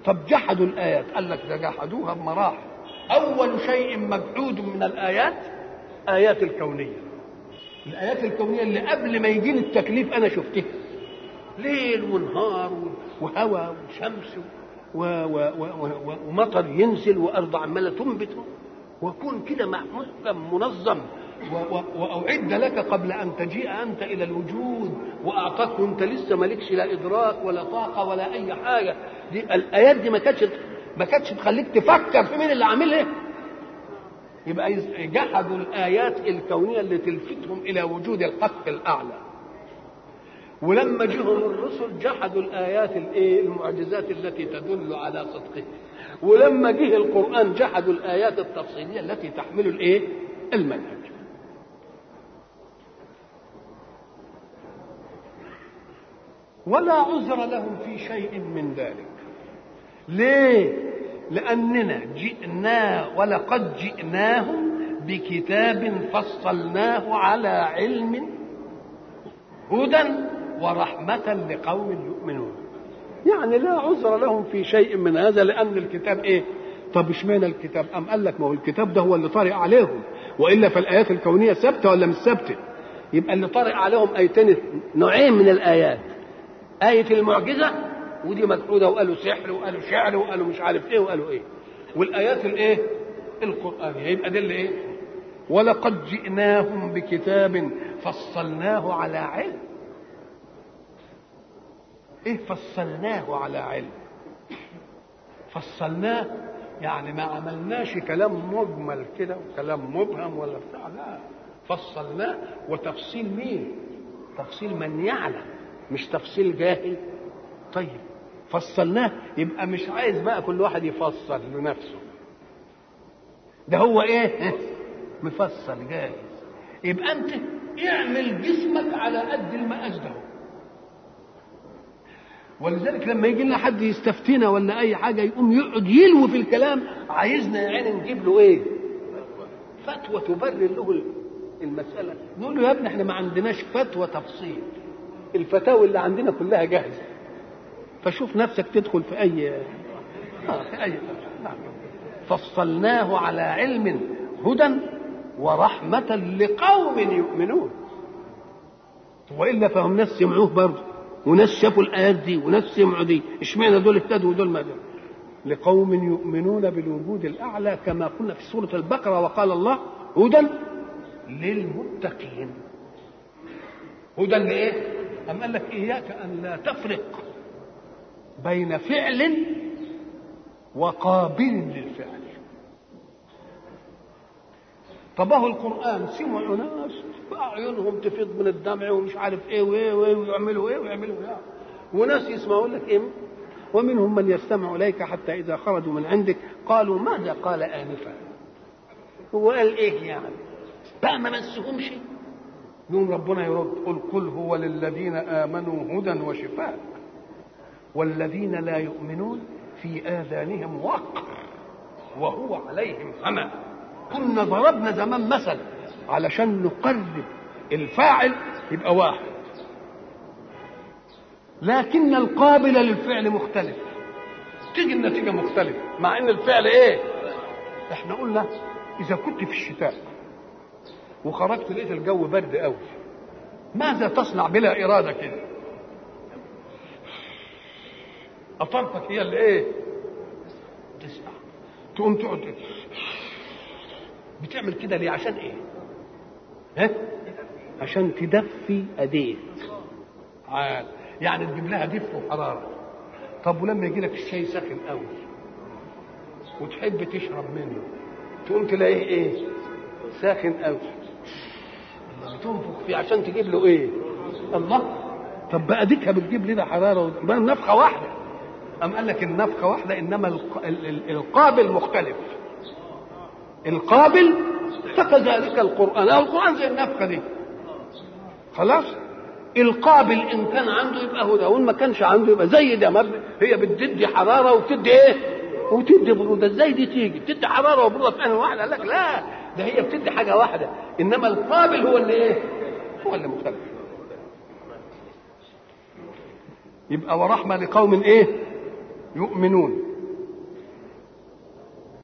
طب جحدوا الايات قال لك ده جحدوها بمراحل اول شيء مجحود من الايات ايات الكونيه الايات الكونيه اللي قبل ما يجيني التكليف انا شفتها ليل ونهار وهواء وشمس و و و و ومطر ينزل وارض عماله تنبت وكون كده محكم منظم واعد لك قبل ان تجيء انت الى الوجود واعطاك وانت لسه مالكش لا ادراك ولا طاقه ولا اي حاجه دي الايات دي ما كانتش ما كانتش تخليك تفكر في مين اللي عاملها يبقى جحدوا الايات الكونيه اللي تلفتهم الى وجود الحق الاعلى ولما جهم الرسل جحدوا الايات الايه المعجزات التي تدل على صدقه ولما جه القران جحدوا الايات التفصيليه التي تحمل الايه المنهج ولا عذر لهم في شيء من ذلك ليه لاننا جئنا ولقد جئناهم بكتاب فصلناه على علم هدى ورحمة لقوم يؤمنون يعني لا عذر لهم في شيء من هذا لأن الكتاب إيه طب اشمعنى الكتاب أم قال لك ما هو الكتاب ده هو اللي طارئ عليهم وإلا فالآيات الكونية ثابتة ولا مش ثابتة يبقى اللي طارئ عليهم آيتين نوعين من الآيات آية المعجزة ودي مجحودة وقالوا سحر وقالوا شعر وقالوا مش عارف إيه وقالوا إيه والآيات الإيه القرآنية يبقى دي اللي إيه ولقد جئناهم بكتاب فصلناه على علم ايه فصلناه على علم فصلناه يعني ما عملناش كلام مجمل كده وكلام مبهم ولا بتاع لا فصلناه وتفصيل مين تفصيل من يعلم مش تفصيل جاهل طيب فصلناه يبقى مش عايز بقى كل واحد يفصل لنفسه ده هو ايه مفصل جاهز يبقى انت اعمل جسمك على قد المقاس ده ولذلك لما يجي لنا حد يستفتينا ولا اي حاجه يقوم يقعد يلوي في الكلام عايزنا يا عيني نجيب له ايه فتوى تبرر له المساله نقول له يا ابني احنا ما عندناش فتوى تفصيل الفتاوى اللي عندنا كلها جاهزه فشوف نفسك تدخل في اي آه في اي نعم. فصلناه على علم هدى ورحمة لقوم يؤمنون وإلا فهم ناس سمعوه برضه وناس شافوا الآيات دي وناس سمعوا دي اشمعنى دول اهتدوا ودول ما دول لقوم يؤمنون بالوجود الأعلى كما قلنا في سورة البقرة وقال الله هدى للمتقين هدى لإيه؟ أم قال لك إياك أن لا تفرق بين فعل وقابل للفعل طب اهو القران سمعوا ناس اعينهم تفيض من الدمع ومش عارف ايه وايه وايه ويعملوا ايه ويعملوا ايه وناس يسمعوا لك ايه ومنهم من يستمع اليك حتى اذا خرجوا من عندك قالوا ماذا قال انفا هو قال ايه يعني بقى ما مسهمش يوم ربنا يرد قل قل هو للذين امنوا هدى وشفاء والذين لا يؤمنون في اذانهم وقر وهو عليهم عمى كنا ضربنا زمان مثل علشان نقرب الفاعل يبقى واحد لكن القابل للفعل مختلف تيجي النتيجة مختلفة مع ان الفعل ايه احنا قلنا اذا كنت في الشتاء وخرجت لقيت الجو برد قوي ماذا تصنع بلا ارادة كده اطرفك هي اللي ايه تسمع تقوم تقعد بتعمل كده ليه عشان ايه ها عشان تدفي ايديك عال يعني تجيب لها دفء وحراره طب ولما يجي لك الشاي ساخن قوي وتحب تشرب منه تقوم تلاقيه ايه ساخن قوي بتنفخ فيه عشان تجيب له ايه الله طب بقى ديكها بتجيب لنا حراره بقى النفخه واحده أم قال لك النفخه واحده انما القابل مختلف القابل فكذلك القرآن أو القرآن زي النفخة دي خلاص القابل إن كان عنده يبقى هدى وإن ما كانش عنده يبقى زي ده ما هي بتدي حرارة وبتدي إيه؟ وتدي برودة ازاي دي تيجي؟ بتدي حرارة وبرودة في أنا واحدة قال لك لا ده هي بتدي حاجة واحدة إنما القابل هو اللي إيه؟ هو اللي مختلف يبقى ورحمة لقوم إيه؟ يؤمنون